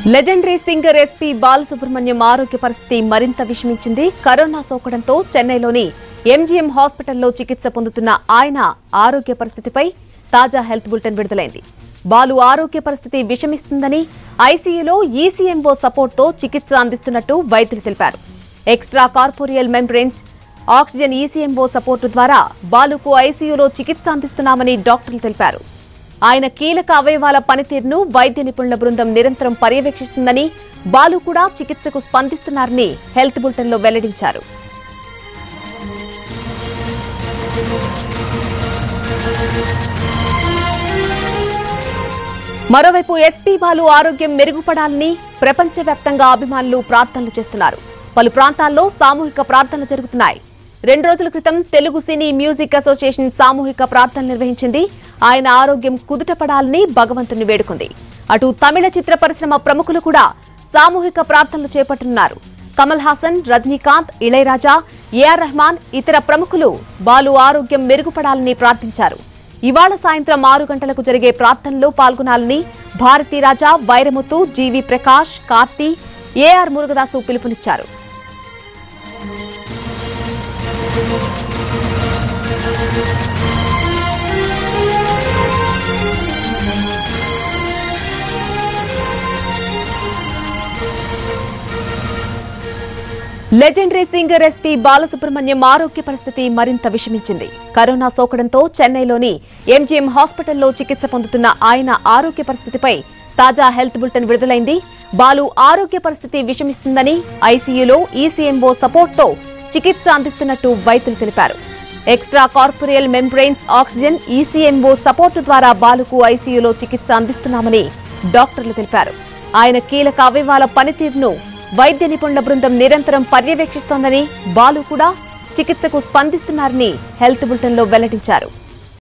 legendary singer SP Balasubrahmanyam ఆరోగ్య పరిస్థితి మరింత విషమించింది కరోనా సోకడంతో చెన్నైలోని ఎంజీఎం హాస్పిటల్లో చికిత్స పొందుతున్న ఆయన ఆరోగ్య పరిస్థితిపై తాజా హెల్త్ బులెటిన్ విడుదలైంది బాలు ఆరోగ్య పరిస్థితి విషమిస్తుందని ఐసీయూలో ఈసీఎంఓ సపోర్ట్తో చికిత్స అందిస్తున్నట్టు వైద్యులు తెలిపారు extra corporeal membranes oxygen ECMO support ద్వారా బాలుకు ఐసీయూలో చికిత్స అందిస్తున్నామని డాక్టర్లు తెలిపారు ఆయన కీలక అవయవాల పనితీరును వైద్య నిపుణుల బృందం నిరంతరం పర్యవేక్షిస్తుందని బాలు కూడా చికిత్సకు స్పందిస్తున్నారని హెల్త్ బులెటిన్లో వెల్లడించారు మరోవైపు ఎస్పీ బాలు ఆరోగ్యం మెరుగుపడాలని ప్రపంచవ్యాప్తంగా అభిమానులు ప్రార్థనలు చేస్తున్నారు పలు ప్రాంతాల్లో సామూహిక ప్రార్థనలు జరుగుతున్నాయి రెండు రోజుల క్రితం తెలుగు సినీ మ్యూజిక్ అసోసియేషన్ సామూహిక ప్రార్థనలు నిర్వహించింది ఆయన ఆరోగ్యం కుదుటపడాలని భగవంతుని వేడుకుంది అటు తమిళ చిత్ర పరిశ్రమ ప్రముఖులు కూడా సామూహిక ప్రార్థనలు చేపట్టనున్నారు కమల్ హాసన్ రజనీకాంత్ ఇళయరాజా ఏఆర్ రెహమాన్ ఇతర ప్రముఖులు బాలు ఆరోగ్యం మెరుగుపడాలని ప్రార్థించారు ఇవాళ సాయంత్రం ఆరు గంటలకు జరిగే ప్రార్థనలో పాల్గొనాలని భారతీరాజా వైరముతు జీవి ప్రకాష్ కార్తీ ఏఆర్ మురుగదాసు పిలుపునిచ్చారు లెజెండరీ సింగర్ ఎస్పీ బాలసుబ్రహ్మణ్యం ఆరోగ్య పరిస్థితి మరింత విషమించింది కరోనా సోకడంతో చెన్నైలోని ఎంజీఎం హాస్పిటల్లో చికిత్స పొందుతున్న ఆయన ఆరోగ్య పరిస్థితిపై తాజా హెల్త్ బులెటిన్ విడుదలైంది బాలు ఆరోగ్య పరిస్థితి విషమిస్తుందని ఐసీయూలో ఈసీఎంఓ సపోర్ట్తో చికిత్స అందిస్తున్నట్టు వైద్యులు తెలిపారు extra corporeal membranes oxygen ECMO support ద్వారా బాలుకు ఐసీయూలో చికిత్స అందిస్తున్నామని డాక్టర్లు తెలిపారు ఆయన కీలక అవయవాల పనితీరును వైద్య నిపుణుల బృందం నిరంతరం పర్యవేక్షిస్తోందని బాలు కూడా చికిత్సకు స్పందిస్తున్నారని హెల్త్ బులెటిన్లో వెల్లడించారు